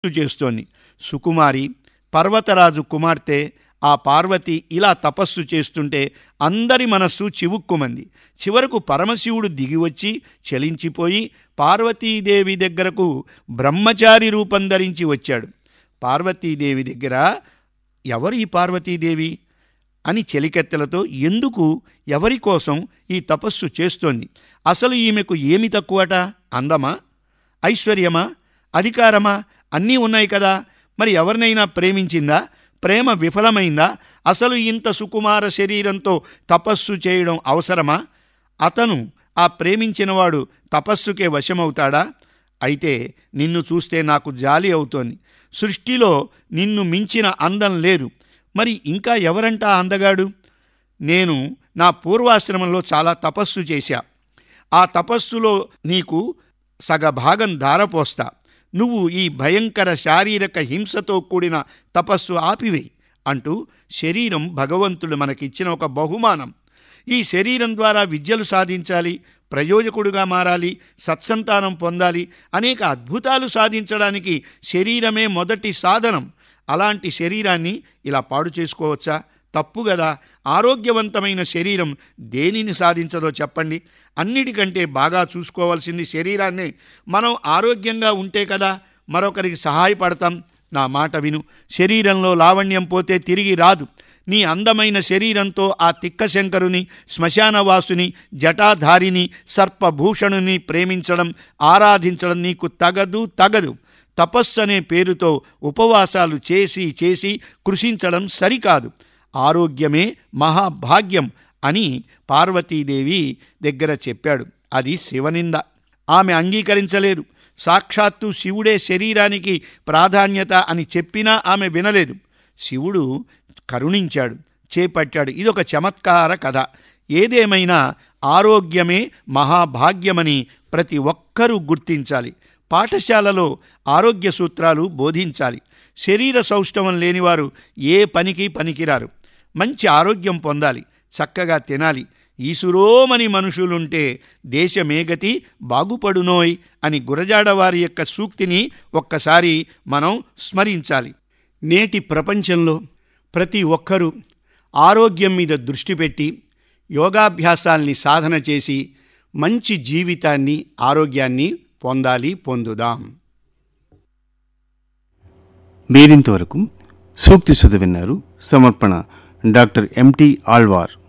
చేస్తోంది సుకుమారి పర్వతరాజు కుమార్తె ఆ పార్వతి ఇలా తపస్సు చేస్తుంటే అందరి మనస్సు చివుక్కుమంది చివరకు పరమశివుడు దిగివచ్చి చలించిపోయి పార్వతీదేవి దగ్గరకు బ్రహ్మచారి రూపం ధరించి వచ్చాడు పార్వతీదేవి దగ్గర ఎవరు ఈ పార్వతీదేవి అని చెలికెత్తెలతో ఎందుకు ఎవరి కోసం ఈ తపస్సు చేస్తోంది అసలు ఈమెకు ఏమి తక్కువట అందమా ఐశ్వర్యమా అధికారమా అన్నీ ఉన్నాయి కదా మరి ఎవరినైనా ప్రేమించిందా ప్రేమ విఫలమైందా అసలు ఇంత సుకుమార శరీరంతో తపస్సు చేయడం అవసరమా అతను ఆ ప్రేమించినవాడు తపస్సుకే వశమవుతాడా అయితే నిన్ను చూస్తే నాకు జాలి అవుతోంది సృష్టిలో నిన్ను మించిన అందం లేదు మరి ఇంకా ఎవరంటా అందగాడు నేను నా పూర్వాశ్రమంలో చాలా తపస్సు చేశా ఆ తపస్సులో నీకు సగభాగం ధారపోస్తా నువ్వు ఈ భయంకర శారీరక హింసతో కూడిన తపస్సు ఆపివేయి అంటూ శరీరం భగవంతుడు మనకిచ్చిన ఒక బహుమానం ఈ శరీరం ద్వారా విద్యలు సాధించాలి ప్రయోజకుడుగా మారాలి సత్సంతానం పొందాలి అనేక అద్భుతాలు సాధించడానికి శరీరమే మొదటి సాధనం అలాంటి శరీరాన్ని ఇలా పాడు చేసుకోవచ్చా తప్పు కదా ఆరోగ్యవంతమైన శరీరం దేనిని సాధించదో చెప్పండి అన్నిటికంటే బాగా చూసుకోవాల్సింది శరీరాన్నే మనం ఆరోగ్యంగా ఉంటే కదా మరొకరికి సహాయపడతాం నా మాట విను శరీరంలో లావణ్యం పోతే తిరిగి రాదు నీ అందమైన శరీరంతో ఆ తిక్కశంకరుని శ్మశానవాసుని జటాధారిని సర్పభూషణుని ప్రేమించడం ఆరాధించడం నీకు తగదు తగదు తపస్సు అనే పేరుతో ఉపవాసాలు చేసి చేసి కృషించడం సరికాదు ఆరోగ్యమే మహాభాగ్యం అని పార్వతీదేవి దగ్గర చెప్పాడు అది శివనింద ఆమె అంగీకరించలేదు సాక్షాత్తు శివుడే శరీరానికి ప్రాధాన్యత అని చెప్పినా ఆమె వినలేదు శివుడు కరుణించాడు చేపట్టాడు ఇదొక చమత్కార కథ ఏదేమైనా ఆరోగ్యమే మహాభాగ్యమని ప్రతి ఒక్కరూ గుర్తించాలి పాఠశాలలో ఆరోగ్య సూత్రాలు బోధించాలి శరీర సౌష్ఠవం లేనివారు ఏ పనికి పనికిరారు మంచి ఆరోగ్యం పొందాలి చక్కగా తినాలి ఈసురోమని మనుషులుంటే దేశమేగతి బాగుపడునోయ్ అని గురజాడవారి యొక్క సూక్తిని ఒక్కసారి మనం స్మరించాలి నేటి ప్రపంచంలో ప్రతి ఒక్కరూ ఆరోగ్యం మీద దృష్టి పెట్టి యోగాభ్యాసాల్ని సాధన చేసి మంచి జీవితాన్ని ఆరోగ్యాన్ని పొందాలి పొందుదాం మీరింతవరకు సూక్తి సుధ విన్నారు సమర్పణ డాక్టర్ ఎంటి ఆళ్వార్